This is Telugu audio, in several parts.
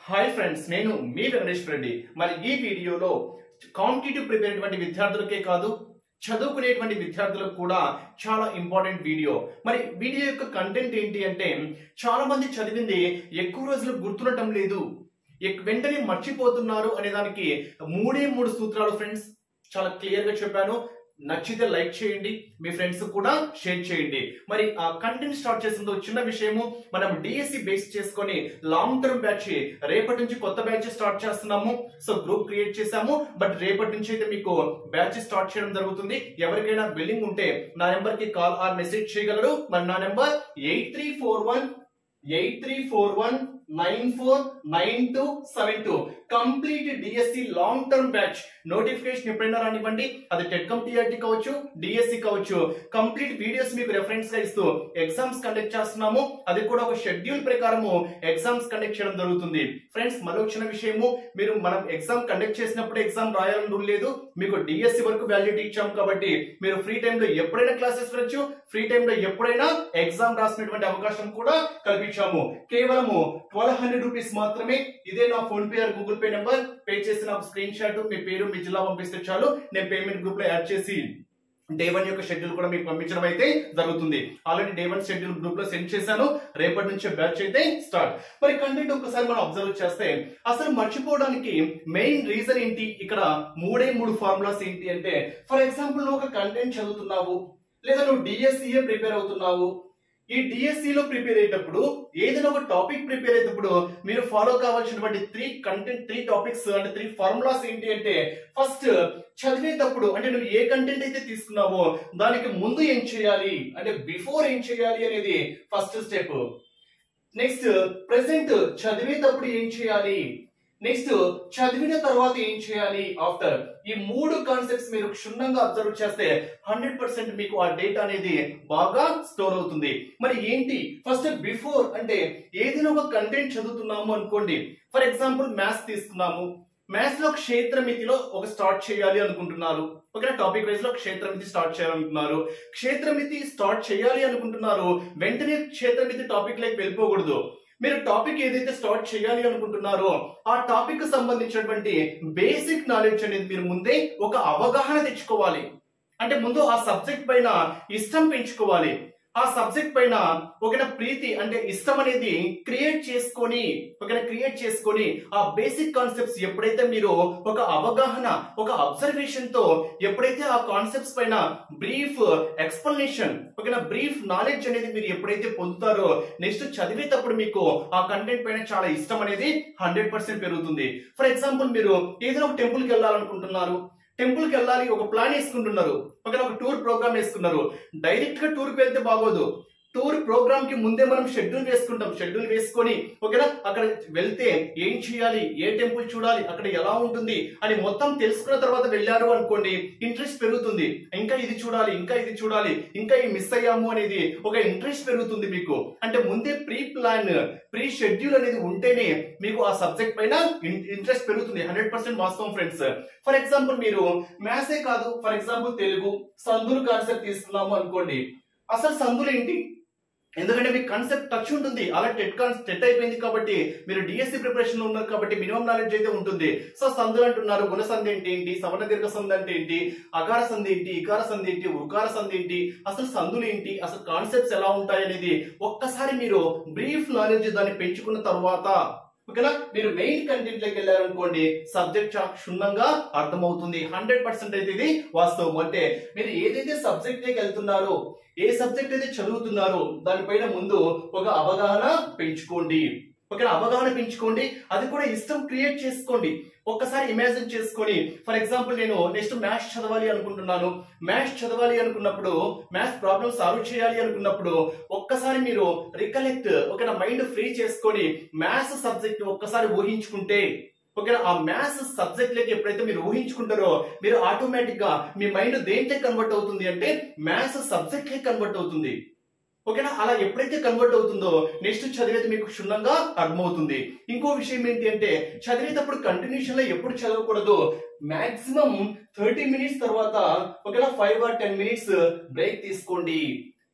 హాయ్ ఫ్రెండ్స్ నేను మీ వెంకటేశ్వర రెడ్డి మరి ఈ వీడియోలో కాంపిటేటివ్ ప్రిపేర్ అయ్యేటువంటి విద్యార్థులకే కాదు చదువుకునేటువంటి విద్యార్థులకు కూడా చాలా ఇంపార్టెంట్ వీడియో మరి వీడియో యొక్క కంటెంట్ ఏంటి అంటే చాలా మంది చదివింది ఎక్కువ రోజులు గుర్తుండటం లేదు ఎక్- వెంటనే మర్చిపోతున్నారు అనే దానికి మూడే మూడు సూత్రాలు ఫ్రెండ్స్ చాలా క్లియర్ గా చెప్పాను నచ్చితే లైక్ చేయండి మీ ఫ్రెండ్స్ కూడా షేర్ చేయండి మరి ఆ కంటెంట్ స్టార్ట్ చేసిన చిన్న విషయము మనం డిఎస్సి బేస్ చేసుకొని లాంగ్ టర్మ్ బ్యాచ్ రేపటి నుంచి కొత్త బ్యాచ్ స్టార్ట్ చేస్తున్నాము సో గ్రూప్ క్రియేట్ చేసాము బట్ రేపటి నుంచి అయితే మీకు బ్యాచ్ స్టార్ట్ చేయడం జరుగుతుంది ఎవరికైనా బిల్లింగ్ ఉంటే నా నెంబర్ కి కాల్ ఆర్ మెసేజ్ చేయగలరు మరి నా number eight three four one eight three four one nine four nine two seven two complete DSC long term batch notification ఎప్పుడైనా రానివ్వండి అది టెట్కమ్ టీఆర్టీ కావచ్చు డిఎస్సి కావచ్చు కంప్లీట్ వీడియోస్ మీకు రెఫరెన్స్ గా ఇస్తూ ఎగ్జామ్స్ కండక్ట్ చేస్తున్నాము అది కూడా ఒక షెడ్యూల్ ప్రకారము ఎగ్జామ్స్ కండక్ట్ చేయడం జరుగుతుంది ఫ్రెండ్స్ మరో చిన్న విషయము మీరు మనం ఎగ్జామ్ కండక్ట్ చేసినప్పుడు ఎగ్జామ్ రాయాలని రూల్ లేదు మీకు డిఎస్సి వరకు వాల్యూటీ ఇచ్చాం కాబట్టి మీరు ఫ్రీ టైంలో ఎప్పుడైనా క్లాసెస్ వినొచ్చు ఫ్రీ టైంలో ఎప్పుడైనా ఎగ్జామ్ రాసినటువంటి అవకాశం కూడా కల్పించాము కేవలము ట్వెల్వ్ హండ్రెడ్ రూపీస్ మాత్రమే ఇదే నా PhonePe or Google Pay number pay చేసి నాకు స్క్రీన్ షాట్ మీ పేరు మీ జిల్లా పంపిస్తే చాలు నేను పేమెంట్ గ్రూప్ లో యాడ్ చేసి డే వన్ యొక్క షెడ్యూల్ కూడా మీకు పంపించడం అయితే జరుగుతుంది already day one schedule group లో సెండ్ చేశాను రేపటి నుంచి బ్యాచ్ అయితే స్టార్ట్ మరి కంటెంట్ ఒకసారి మనం అబ్జర్వ్ చేస్తే అసలు మర్చిపోవడానికి మెయిన్ రీజన్ ఏంటి ఇక్కడ మూడే మూడు ఫార్ములాస్ ఏంటి అంటే ఫర్ ఎగ్జాంపుల్ నువ్వు ఒక కంటెంట్ చదువుతున్నావు లేదా నువ్వు డిఎస్సీఏ ప్రిపేర్ అవుతున్నావు ఈ డిఎస్సి లో ప్రిపేర్ అయ్యేటప్పుడు ఏదైనా ఒక టాపిక్ ప్రిపేర్ అయ్యేటప్పుడు మీరు ఫాలో కావాల్సినటువంటి త్రీ కంటెంట్ త్రీ టాపిక్స్ అంటే త్రీ ఫార్ములాస్ ఏంటి అంటే ఫస్ట్ చదివేటప్పుడు అంటే నువ్వు ఏ కంటెంట్ అయితే తీసుకున్నావో దానికి ముందు ఏం చేయాలి అంటే బిఫోర్ ఏం చేయాలి అనేది ఫస్ట్ స్టెప్ నెక్స్ట్ ప్రెసెంట్ చదివేటప్పుడు ఏం చేయాలి నెక్స్ట్ చదివిన తర్వాత ఏం చేయాలి ఆఫ్టర్ ఈ మూడు కాన్సెప్ట్స్ మీరు క్షుణ్ణంగా అబ్జర్వ్ చేస్తే హండ్రెడ్ పర్సెంట్ మీకు ఆ డేటా అనేది బాగా స్టోర్ అవుతుంది మరి ఏంటి ఫస్ట్ బిఫోర్ అంటే ఏదైనా ఒక కంటెంట్ చదువుతున్నాము అనుకోండి ఫర్ ఎగ్జాంపుల్ మ్యాథ్స్ తీసుకున్నాము మ్యాథ్స్ లో క్షేత్రమితిలో ఒక స్టార్ట్ చేయాలి అనుకుంటున్నారు ఓకే టాపిక్ వైజ్ లో క్షేత్రమితి స్టార్ట్ చేయాలనుకుంటున్నారు క్షేత్రమితి స్టార్ట్ చేయాలి అనుకుంటున్నారు వెంటనే క్షేత్రమితి టాపిక్ లైక్ వెళ్ళిపోకూడదు మీరు టాపిక్ ఏదైతే స్టార్ట్ చేయాలి అనుకుంటున్నారో ఆ టాపిక్ కి సంబంధించినటువంటి బేసిక్ నాలెడ్జ్ అనేది మీరు ముందే ఒక అవగాహన తెచ్చుకోవాలి అంటే ముందు ఆ సబ్జెక్ట్ పైన ఇష్టం పెంచుకోవాలి ఆ సబ్జెక్ట్ పైన ఒక ప్రీతి అంటే ఇష్టం అనేది క్రియేట్ చేసుకొని ఒక క్రియేట్ చేసుకొని ఆ బేసిక్ కాన్సెప్ట్స్ ఎప్పుడైతే మీరు ఒక అవగాహన ఒక అబ్జర్వేషన్ తో ఎప్పుడైతే ఆ కాన్సెప్ట్స్ పైన బ్రీఫ్ ఎక్స్ప్లెనేషన్ ఒక బ్రీఫ్ నాలెడ్జ్ అనేది మీరు ఎప్పుడైతే పొందుతారో నెక్స్ట్ చదివేటప్పుడు మీకు ఆ కంటెంట్ పైన చాలా ఇష్టం అనేది హండ్రెడ్ పర్సెంట్ పెరుగుతుంది ఫర్ ఎగ్జాంపుల్ మీరు ఏదైనా ఒక టెంపుల్ కి వెళ్ళాలనుకుంటున్నారు టెంపుల్ కి వెళ్ళాలి ఒక ప్లాన్ వేసుకుంటున్నారు ఒక ఒక టూర్ ప్రోగ్రామ్ వేసుకున్నారు డైరెక్ట్ గా టూర్ కి వెళ్తే బాగోదు టూర్ ప్రోగ్రామ్ కి ముందే మనం షెడ్యూల్ వేసుకుంటాం షెడ్యూల్ వేసుకొని ఓకేనా అక్కడ వెళ్తే ఏం చేయాలి ఏ టెంపుల్ చూడాలి అక్కడ ఎలా ఉంటుంది అని మొత్తం తెలుసుకున్న తర్వాత వెళ్ళారు అనుకోండి ఇంట్రెస్ట్ పెరుగుతుంది ఇంకా ఇది చూడాలి ఇంకా ఇది చూడాలి ఇంకా ఈ మిస్ అయ్యాము అనేది ఒక ఇంట్రెస్ట్ పెరుగుతుంది మీకు అంటే ముందే ప్రీ ప్లాన్ ప్రీ షెడ్యూల్ అనేది ఉంటేనే మీకు ఆ సబ్జెక్ట్ పైన ఇంట్రెస్ట్ పెరుగుతుంది హండ్రెడ్ పర్సెంట్ వాస్తవం ఫ్రెండ్స్ ఫర్ ఎగ్జాంపుల్ మీరు మ్యాథ్సే కాదు ఫర్ ఎగ్జాంపుల్ తెలుగు సందులు కాన్సెప్ట్ తీసుకున్నాము అనుకోండి అసలు సందులు ఏంటి ఎందుకంటే మీకు కాన్సెప్ట్ టచ్ ఉంటుంది అలా టెట్ కాన్ టెట్ అయిపోయింది కాబట్టి మీరు డిఎస్సి ప్రిపరేషన్ లో ఉన్నారు కాబట్టి మినిమం నాలెడ్జ్ అయితే ఉంటుంది సో సందులు అంటున్నారు గుణ సంధి అంటే ఏంటి సవర్ణ దీర్ఘ సంధి అంటే ఏంటి అకార సంధి ఏంటి ఇకార సంధి ఏంటి ఉకార సంధి ఏంటి అసలు సందులు ఏంటి అసలు కాన్సెప్ట్స్ ఎలా ఉంటాయి అనేది ఒక్కసారి మీరు బ్రీఫ్ నాలెడ్జ్ దాన్ని పెంచుకున్న తర్వాత ఓకేనా మీరు మెయిన్ కంటెంట్ లోకి వెళ్ళారనుకోండి సబ్జెక్ట్ చాలా క్షుణ్ణంగా అర్థమవుతుంది హండ్రెడ్ పర్సెంట్ అయితే ఇది వాస్తవం అంటే మీరు ఏదైతే సబ్జెక్ట్ లోకి వెళ్తున్నారో ఏ సబ్జెక్ట్ అయితే చదువుతున్నారో దానిపైన ముందు ఒక అవగాహన పెంచుకోండి ఓకేనా అవగాహన పెంచుకోండి అది కూడా ఇష్టం క్రియేట్ చేసుకోండి ఒక్కసారి ఇమాజిన్ చేసుకొని ఫర్ ఎగ్జాంపుల్ నేను నెక్స్ట్ మ్యాథ్స్ చదవాలి అనుకుంటున్నాను మ్యాథ్స్ చదవాలి అనుకున్నప్పుడు మ్యాథ్స్ ప్రాబ్లమ్ సాల్వ్ చేయాలి అనుకున్నప్పుడు ఒక్కసారి మీరు రికలెక్ట్ ఒక మైండ్ ఫ్రీ చేసుకొని మ్యాథ్స్ సబ్జెక్ట్ ఒక్కసారి ఊహించుకుంటే ఓకేనా ఆ మ్యాథ్స్ సబ్జెక్ట్ లకి ఎప్పుడైతే మీరు ఊహించుకుంటారో మీరు ఆటోమేటిక్ గా మీ మైండ్ దేంట్లో కన్వర్ట్ అవుతుంది అంటే మ్యాథ్స్ సబ్జెక్ట్ లకి కన్వర్ట్ అవుతుంది ఓకేనా అలా ఎప్పుడైతే కన్వర్ట్ అవుతుందో నెక్స్ట్ చదివేది మీకు క్షుణ్ణంగా అర్థమవుతుంది ఇంకో విషయం ఏంటి అంటే చదివేటప్పుడు కంటిన్యూషన్ లో ఎప్పుడు చదవకూడదు మాక్సిమం థర్టీ మినిట్స్ తర్వాత ఒకవేళ five or ten minutes break తీసుకోండి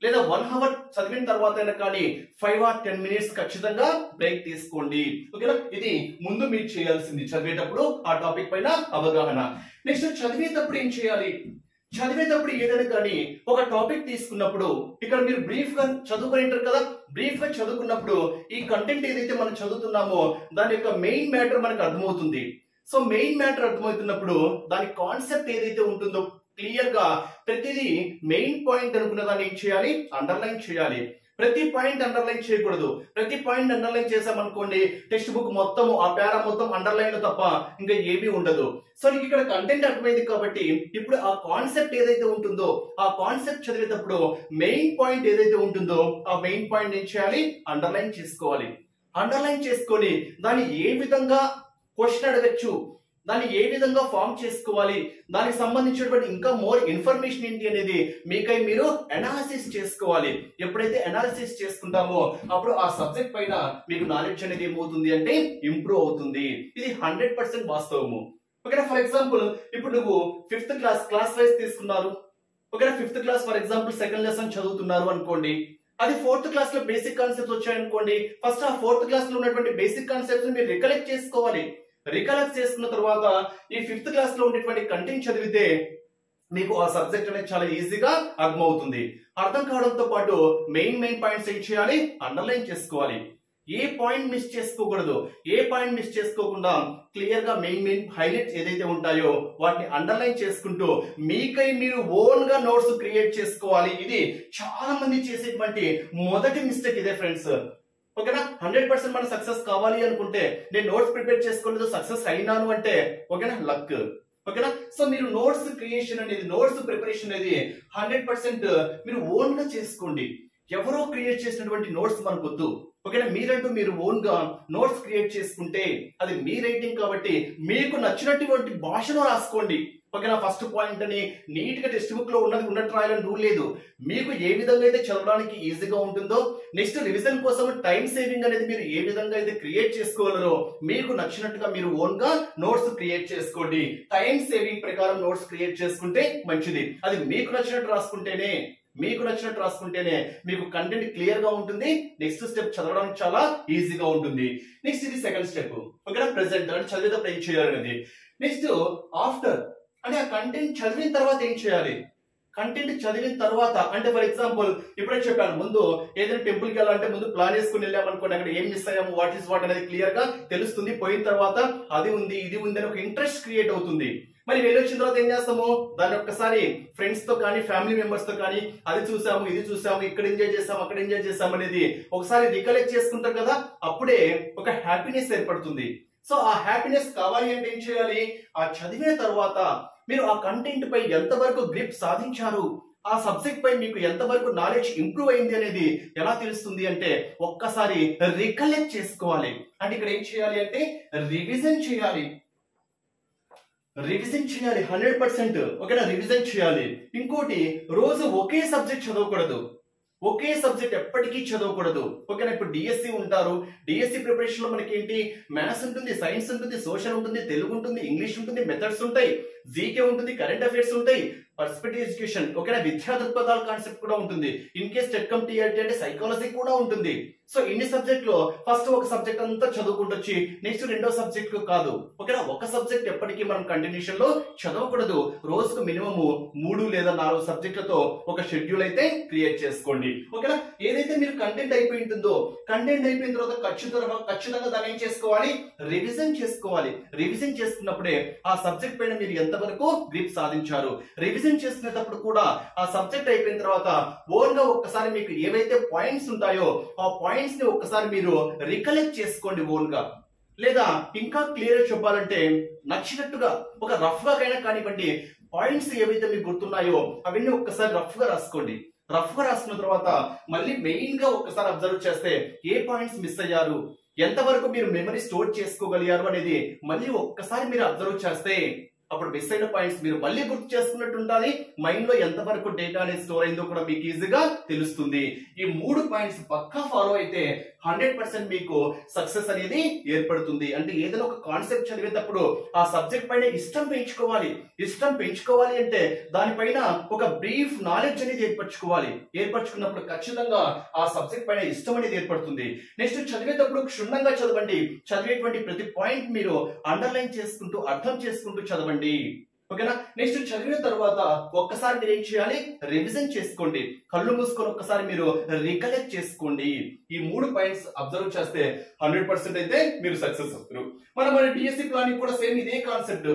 లేదా వన్ అవర్ చదివిన తర్వాత అయినా కానీ ఫైవ్ ఆర్ టెన్ మినిట్స్ ఖచ్చితంగా బ్రేక్ తీసుకోండి ఓకేనా ఇది ముందు మీరు చేయాల్సింది చదివేటప్పుడు ఆ టాపిక్ పైన అవగాహన నెక్స్ట్ చదివేటప్పుడు ఏం చేయాలి చదివేటప్పుడు ఏదైనా కానీ ఒక టాపిక్ తీసుకున్నప్పుడు ఇక్కడ మీరు బ్రీఫ్ గా చదువుకొని ఉంటారు కదా బ్రీఫ్ గా చదువుకున్నప్పుడు ఈ కంటెంట్ ఏదైతే మనం చదువుతున్నామో దాని యొక్క మెయిన్ మ్యాటర్ మనకు అర్థమవుతుంది సో మెయిన్ మ్యాటర్ అర్థమవుతున్నప్పుడు దాని కాన్సెప్ట్ ఏదైతే ఉంటుందో క్లియర్ గా ప్రతిదీ మెయిన్ పాయింట్ అనుకున్న దాన్ని ఏం చేయాలి అండర్లైన్ చేయాలి ప్రతి పాయింట్ అండర్లైన్ చేయకూడదు ప్రతి పాయింట్ అండర్లైన్ చేసామనుకోండి టెక్స్ట్ బుక్ మొత్తం ఆ పేరా మొత్తం అండర్లైన్ తప్ప ఇంకా ఏమీ ఉండదు సో నీకు ఇక్కడ కంటెంట్ అర్థమైంది కాబట్టి ఇప్పుడు ఆ కాన్సెప్ట్ ఏదైతే ఉంటుందో ఆ కాన్సెప్ట్ చదివేటప్పుడు మెయిన్ పాయింట్ ఏదైతే ఉంటుందో ఆ మెయిన్ పాయింట్ ఏం చేయాలి అండర్లైన్ చేసుకోవాలి అండర్లైన్ చేసుకొని దాన్ని ఏ విధంగా క్వశ్చన్ అడగచ్చు దాన్ని ఏ విధంగా ఫామ్ చేసుకోవాలి దానికి సంబంధించినటువంటి ఇంకా మోర్ ఇన్ఫర్మేషన్ ఏంటి అనేది మీకై మీరు అనాలిసిస్ చేసుకోవాలి ఎప్పుడైతే అనాలిసిస్ చేసుకుంటామో అప్పుడు ఆ సబ్జెక్ట్ పైన మీకు నాలెడ్జ్ అనేది ఏమవుతుంది అంటే ఇంప్రూవ్ అవుతుంది ఇది హండ్రెడ్ పర్సెంట్ వాస్తవము ఓకేనా ఫర్ ఎగ్జాంపుల్ ఇప్పుడు నువ్వు ఫిఫ్త్ క్లాస్ క్లాస్ వైజ్ తీసుకున్నారు ఓకేనా fifth class for example second lesson చదువుతున్నారు అనుకోండి అది ఫోర్త్ క్లాస్ లో బేసిక్ కాన్సెప్ట్స్ వచ్చాయనుకోండి ఫస్ట్ ఆ ఫోర్త్ క్లాస్ లో ఉన్నటువంటి బేసిక్ కాన్సెప్ట్స్ మీరు రికలెక్ట్ చేసుకోవాలి రికలెక్ట్ చేసుకున్న తర్వాత ఈ ఫిఫ్త్ క్లాస్ లో ఉండేటువంటి కంటెంట్ చదివితే మీకు ఆ సబ్జెక్ట్ అనేది చాలా ఈజీగా అర్థమవుతుంది అర్థం కావడంతో పాటు మెయిన్ మెయిన్ పాయింట్స్ ఏం చేయాలి అండర్లైన్ చేసుకోవాలి ఏ పాయింట్ మిస్ చేసుకోకూడదు ఏ పాయింట్ మిస్ చేసుకోకుండా క్లియర్ గా మెయిన్ మెయిన్ హైలైట్స్ ఏదైతే ఉంటాయో వాటిని అండర్లైన్ చేసుకుంటూ మీకై మీరు ఓన్ గా నోట్స్ క్రియేట్ చేసుకోవాలి ఇది చాలా మంది చేసేటువంటి మొదటి మిస్టేక్ ఇదే ఫ్రెండ్స్ ఓకేనా హండ్రెడ్ పర్సెంట్ మన సక్సెస్ కావాలి అనుకుంటే నేను నోట్స్ ప్రిపేర్ చేసుకోలేదు సక్సెస్ అయినాను అంటే ఓకేనా లక్ ఓకేనా సో మీరు నోట్స్ క్రియేషన్ అనేది నోట్స్ ప్రిపరేషన్ అనేది హండ్రెడ్ పర్సెంట్ మీరు ఓన్ గా చేసుకోండి ఎవరో క్రియేట్ చేసినటువంటి నోట్స్ మనకు వద్దు ఓకేనా మీరంటూ మీరు ఓన్ గా నోట్స్ క్రియేట్ చేసుకుంటే అది మీ రైటింగ్ కాబట్టి మీకు నచ్చినటువంటి భాషలో రాసుకోండి ఓకేనా ఫస్ట్ పాయింట్ అని నీట్ గా టెక్స్ట్ బుక్ లో ఉన్నది ఉన్నట్టు రాయాలని రూల్ లేదు మీకు ఏ విధంగా అయితే చదవడానికి ఈజీగా ఉంటుందో నెక్స్ట్ రివిజన్ కోసం టైం సేవింగ్ అనేది మీరు ఏ విధంగా అయితే క్రియేట్ చేసుకోగలరో మీకు నచ్చినట్టుగా మీరు ఓన్ గా నోట్స్ క్రియేట్ చేసుకోండి టైం సేవింగ్ ప్రకారం నోట్స్ క్రియేట్ చేసుకుంటే మంచిది అది మీకు నచ్చినట్టు రాసుకుంటేనే మీకు నచ్చినట్టు రాసుకుంటేనే మీకు కంటెంట్ క్లియర్ గా ఉంటుంది నెక్స్ట్ స్టెప్ చదవడానికి చాలా ఈజీగా ఉంటుంది నెక్స్ట్ ఇది సెకండ్ స్టెప్ ఓకేనా ప్రెసెంట్ అంటే చదివేటప్పుడు ఏం చేయాలనేది నెక్స్ట్ ఆఫ్టర్ అంటే ఆ కంటెంట్ చదివిన తర్వాత ఏం చేయాలి కంటెంట్ చదివిన తర్వాత అంటే ఫర్ ఎగ్జాంపుల్ ఇప్పుడే చెప్పాను ముందు ఏదైనా టెంపుల్ కి వెళ్ళాలంటే ముందు ప్లాన్ చేసుకుని వెళ్ళామనుకోండి అక్కడ ఏం మిస్ అయ్యాము వాట్ ఇస్ వాట్ అనేది క్లియర్ గా తెలుస్తుంది పోయిన తర్వాత అది ఉంది ఇది ఉంది అని ఒక ఇంట్రెస్ట్ క్రియేట్ అవుతుంది మరి వెళ్ళొచ్చిన తర్వాత ఏం చేస్తాము దాన్ని ఒక్కసారి ఫ్రెండ్స్ తో కానీ ఫ్యామిలీ మెంబర్స్ తో కానీ అది చూసాము ఇది చూసాము ఇక్కడ ఎంజాయ్ చేసాము అక్కడ ఎంజాయ్ చేసాము అనేది ఒకసారి రికలెక్ట్ చేసుకుంటాం కదా అప్పుడే ఒక హ్యాపీనెస్ ఏర్పడుతుంది సో ఆ హ్యాపీనెస్ కావాలి అంటే ఏం చేయాలి ఆ చదివిన తర్వాత మీరు ఆ కంటెంట్ పై ఎంతవరకు గ్రిప్ సాధించారు ఆ సబ్జెక్ట్ పై మీకు ఎంతవరకు నాలెడ్జ్ ఇంప్రూవ్ అయింది అనేది ఎలా తెలుస్తుంది అంటే ఒక్కసారి రికలెక్ట్ చేసుకోవాలి అంటే ఇక్కడ ఏం చేయాలి అంటే రివిజన్ చేయాలి రివిజన్ చేయాలి హండ్రెడ్ పర్సెంట్ ఓకేనా రివిజన్ చేయాలి ఇంకోటి రోజు ఒకే సబ్జెక్ట్ చదవకూడదు ఒకే సబ్జెక్ట్ ఎప్పటికీ చదవకూడదు ఓకేనా ఇప్పుడు డిఎస్సి ఉంటారు డిఎస్సి ప్రిపరేషన్ లో మనకి ఏంటి మ్యాథ్స్ ఉంటుంది సైన్స్ ఉంటుంది సోషల్ ఉంటుంది తెలుగు ఉంటుంది ఇంగ్లీష్ ఉంటుంది మెథడ్స్ ఉంటాయి జీకే ఉంటుంది కరెంట్ అఫైర్స్ ఉంటాయి పర్స్పెక్టివ్ ఎడ్యుకేషన్ ఓకేనా విద్యా దృక్పథాల కాన్సెప్ట్ కూడా ఉంటుంది ఇన్ కేస్ టెట్కమ్ టీఆర్టీ అంటే సైకాలజీ కూడా ఉంటుంది సో ఇన్ని సబ్జెక్ట్ లో ఫస్ట్ ఒక సబ్జెక్ట్ అంతా చదువుకుంటూ వచ్చి నెక్స్ట్ రెండో సబ్జెక్ట్ కాదు ఓకేనా ఒక సబ్జెక్ట్ ఎప్పటికీ మనం కంటిన్యూషన్ లో చదవకూడదు రోజుకు మినిమం మూడు లేదా నాలుగు సబ్జెక్టులతో ఒక షెడ్యూల్ అయితే క్రియేట్ చేసుకోండి ఓకేనా ఏదైతే మీరు కంటెంట్ అయిపోయి ఉంటుందో కంటెంట్ అయిపోయిన తర్వాత ఖచ్చితంగా ఖచ్చితంగా దాన్ని ఏం చేసుకోవాలి రివిజన్ చేసుకోవాలి రివిజన్ చేసుకున్నప్పుడే ఆ సబ్జెక్ట్ పైన మీరు ఎంతవరకు గ్రిప్ సాధించారు రివిజన్ చేసుకునేటప్పుడు కూడా ఆ సబ్జెక్ట్ అయిపోయిన తర్వాత ఓన్ గా ఒక్కసారి మీకు ఏవైతే పాయింట్స్ ఉంటాయో ఆ పాయింట్స్ ని ఒక్కసారి మీరు రికలెక్ట్ చేసుకోండి ఓన్ గా లేదా ఇంకా క్లియర్ చెప్పాలంటే నచ్చినట్టుగా ఒక రఫ్ గా కైనా కానివ్వండి పాయింట్స్ ఏవైతే మీకు గుర్తున్నాయో అవన్నీ ఒక్కసారి రఫ్ గా రాసుకోండి రఫ్ గా రాసుకున్న తర్వాత మళ్ళీ మెయిన్ గా ఒక్కసారి అబ్జర్వ్ చేస్తే ఏ పాయింట్స్ మిస్ అయ్యారు ఎంతవరకు మీరు మెమరీ స్టోర్ చేసుకోగలిగారు అనేది మళ్ళీ ఒక్కసారి మీరు అబ్జర్వ్ చేస్తే అప్పుడు మిస్ అయిన పాయింట్స్ మీరు మళ్ళీ గుర్తు చేసుకున్నట్టు ఉండాలి మైండ్ లో ఎంతవరకు డేటా అనేది స్టోర్ అయిందో కూడా మీకు ఈజీగా తెలుస్తుంది ఈ మూడు పాయింట్స్ పక్కా ఫాలో అయితే హండ్రెడ్ పర్సెంట్ మీకు సక్సెస్ అనేది ఏర్పడుతుంది అంటే ఏదైనా ఒక కాన్సెప్ట్ చదివేటప్పుడు ఆ సబ్జెక్ట్ పైన ఇష్టం పెంచుకోవాలి ఇష్టం పెంచుకోవాలి అంటే దానిపైన ఒక బ్రీఫ్ నాలెడ్జ్ అనేది ఏర్పరచుకోవాలి ఏర్పరచుకున్నప్పుడు ఖచ్చితంగా ఆ సబ్జెక్ట్ పైన ఇష్టం అనేది ఏర్పడుతుంది నెక్స్ట్ చదివేటప్పుడు క్షుణ్ణంగా చదవండి చదివేటువంటి ప్రతి పాయింట్ మీరు అండర్లైన్ చేసుకుంటూ అర్థం చేసుకుంటూ చదవండి ఓకేనా నెక్స్ట్ చదివిన తర్వాత ఒక్కసారి మీరు ఏం చేయాలి రివిజన్ చేసుకోండి కళ్ళు మూసుకొని ఒక్కసారి మీరు రికలెక్ట్ చేసుకోండి ఈ మూడు పాయింట్స్ అబ్జర్వ్ చేస్తే హండ్రెడ్ పర్సెంట్ అయితే మీరు సక్సెస్ అవుతారు మన మన డిఎస్సి ప్లానింగ్ కూడా సేమ్ ఇదే concept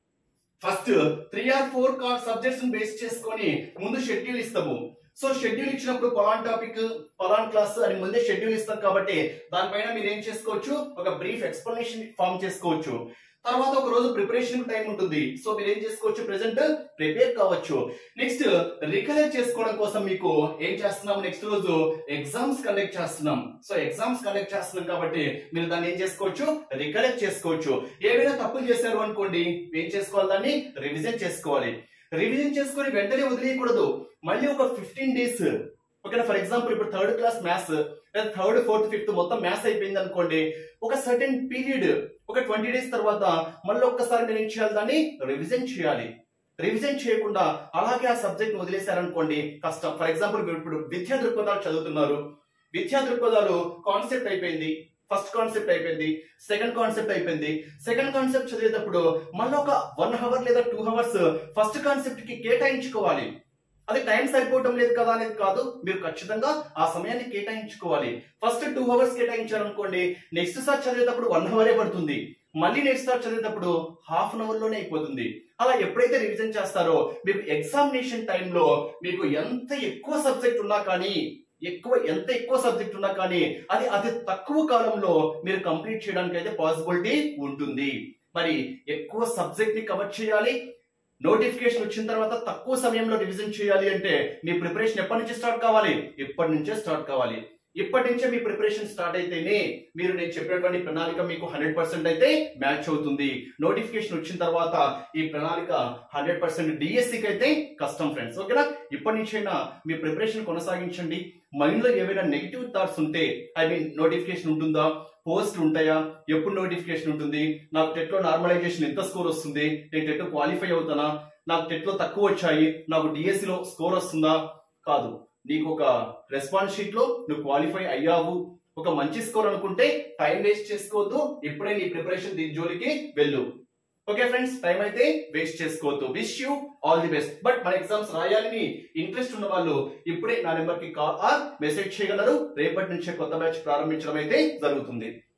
first three or four subjects base చేసుకొని ముందు షెడ్యూల్ ఇస్తాము సో షెడ్యూల్ ఇచ్చినప్పుడు పలాన్ టాపిక్ పలాన్ క్లాస్ అని ముందే షెడ్యూల్ ఇస్తాం కాబట్టి దానిపైన మీరు ఏం చేసుకోవచ్చు ఒక బ్రీఫ్ ఎక్స్ప్లెనేషన్ ఫామ్ చేసుకోవచ్చు తర్వాత ఒక రోజు ప్రిపరేషన్ టైం ఉంటుంది సో మీరు ఏం చేసుకోవచ్చు ప్రెసెంట్ ప్రిపేర్ కావచ్చు నెక్స్ట్ రికలెక్ట్ చేసుకోవడం కోసం మీకు ఏం చేస్తున్నాం నెక్స్ట్ రోజు ఎగ్జామ్స్ కండక్ట్ చేస్తున్నాం సో ఎగ్జామ్స్ కండక్ట్ చేస్తున్నాం కాబట్టి మీరు దాన్ని ఏం చేసుకోవచ్చు రికలెక్ట్ చేసుకోవచ్చు ఏవైనా తప్పులు చేశారు అనుకోండి ఏం చేసుకోవాలి దాన్ని రివిజన్ చేసుకోవాలి రివిజన్ చేసుకొని వెంటనే వదిలేయకూడదు మళ్ళీ ఒక ఫిఫ్టీన్ డేస్ ఓకేనా ఫర్ ఎగ్జాంపుల్ ఇప్పుడు థర్డ్ క్లాస్ మ్యాథ్స్ లేదా థర్డ్ ఫోర్త్ ఫిఫ్త్ మొత్తం మ్యాథ్స్ అయిపోయింది అనుకోండి ఒక సర్టెన్ పీరియడ్ ఒక ట్వంటీ డేస్ తర్వాత మళ్ళీ ఒక్కసారి మీరు ఏం చేయాలి దాన్ని రివిజన్ చేయాలి రివిజన్ చేయకుండా అలాగే ఆ సబ్జెక్ట్ వదిలేశారనుకోండి కష్టం ఫర్ ఎగ్జాంపుల్ మీరు ఇప్పుడు విద్యా దృక్పథాలు చదువుతున్నారు విద్యా దృక్పథాలు కాన్సెప్ట్ అయిపోయింది ఫస్ట్ కాన్సెప్ట్ అయిపోయింది సెకండ్ కాన్సెప్ట్ అయిపోయింది సెకండ్ కాన్సెప్ట్ చదివేటప్పుడు మళ్ళీ ఒక వన్ అవర్ లేదా టూ అవర్స్ ఫస్ట్ కాన్సెప్ట్ కి కేటాయించుకోవాలి అది టైం సరిపోవటం లేదు కదా అనేది కాదు మీరు ఖచ్చితంగా ఆ సమయాన్ని కేటాయించుకోవాలి ఫస్ట్ టూ అవర్స్ కేటాయించారనుకోండి నెక్స్ట్ సార్ చదివేటప్పుడు వన్ అవరే పడుతుంది మళ్ళీ నెక్స్ట్ సార్ చదివేటప్పుడు హాఫ్ అన్ అవర్ లోనే అయిపోతుంది అలా ఎప్పుడైతే రివిజన్ చేస్తారో మీకు ఎగ్జామినేషన్ టైంలో మీకు ఎంత ఎక్కువ సబ్జెక్ట్ ఉన్నా కానీ ఎక్కువ ఎంత ఎక్కువ సబ్జెక్ట్ ఉన్నా కానీ అది అతి తక్కువ కాలంలో మీరు కంప్లీట్ చేయడానికి అయితే పాసిబిలిటీ ఉంటుంది మరి ఎక్కువ సబ్జెక్ట్ ని కవర్ చేయాలి నోటిఫికేషన్ వచ్చిన తర్వాత తక్కువ సమయంలో రివిజన్ చేయాలి అంటే మీ ప్రిపరేషన్ ఎప్పటి నుంచి స్టార్ట్ కావాలి ఇప్పటి నుంచే స్టార్ట్ కావాలి ఇప్పటి నుంచే మీ ప్రిపరేషన్ స్టార్ట్ అయితేనే మీరు నేను చెప్పినటువంటి ప్రణాళిక మీకు హండ్రెడ్ పర్సెంట్ అయితే మ్యాచ్ అవుతుంది నోటిఫికేషన్ వచ్చిన తర్వాత ఈ ప్రణాళిక హండ్రెడ్ పర్సెంట్ డిఎస్సికి అయితే కష్టం ఫ్రెండ్స్ ఓకేనా ఇప్పటి నుంచైనా మీ ప్రిపరేషన్ కొనసాగించండి మైండ్ లో ఏవైనా నెగిటివ్ థాట్స్ ఉంటే ఐ మీన్ నోటిఫికేషన్ ఉంటుందా పోస్ట్ ఉంటాయా ఎప్పుడు నోటిఫికేషన్ ఉంటుంది నాకు టెట్ లో నార్మలైజేషన్ ఎంత స్కోర్ వస్తుంది నేను టెట్ క్వాలిఫై అవుతానా నాకు టెట్ లో తక్కువ వచ్చాయి నాకు డిఎస్సి లో స్కోర్ వస్తుందా కాదు నీకు ఒక రెస్పాన్స్ షీట్ లో నువ్వు క్వాలిఫై అయ్యావు ఒక మంచి స్కోర్ అనుకుంటే టైం వేస్ట్ చేసుకోవద్దు ఇప్పుడే నీ ప్రిపరేషన్ దీని జోలికి వెళ్ళు ఓకే ఫ్రెండ్స్ టైం అయితే వేస్ట్ చేసుకోవద్దు wish you all the best but మన ఎగ్జామ్స్ రాయాలని ఇంట్రెస్ట్ ఉన్న వాళ్ళు ఇప్పుడే నా నెంబర్ కి కాల్ ఆర్ మెసేజ్ చేయగలరు రేపటి నుంచే కొత్త బ్యాచ్ ప్రారంభించడం అయితే జరుగుతుంది